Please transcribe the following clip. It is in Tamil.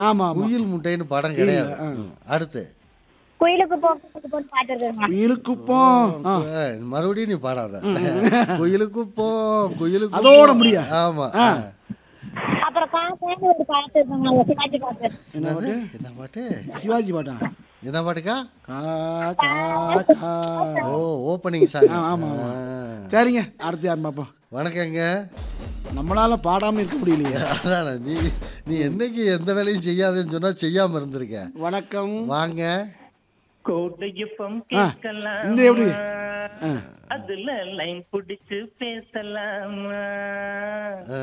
ஆமா ஆமா குயில் முட்டைன்னு படம் கிடையாது ம், அடுத்து குயிலுக்கு போக்கு போட்டு பாட்டு இருக்குங்க குயிலுக்கு போம் ஆ, அஹ், மறுபடியும் நீ பாடாத குயிலுக்கு போ குயிலுக்கு அதோட போ. முடியா? ஆமா ஆ. அப்புறம் காக்கான்னு ஒரு பாட்டு இருக்குங்க அந்த சிவாஜி பாட்டு என்ன என்னது? பாட்டு என்ன பாட்டு சிவாஜி பாட்டா என்ன பாட்டுக்கா கா கா கா ஓ ஓப்பனிங் சாங் ஆ, ஆமா, ஆமா. சரிங்க அடுத்து யார் பார்ப்போம் வணக்கங்க நம்மளால பாடாம இருக்க முடியலையே அதானே நீ நீ என்னைக்கு எந்த வேலையும் செய்யாதுன்னு சொன்னா செய்யாம இருந்திருக்க வணக்கம் வாங்க கோடையப்பம் ஆ, கேட்கலாம் இந்த எப்படி? ஆ. அதுல லைன் பிடிச்சு பேசலாமா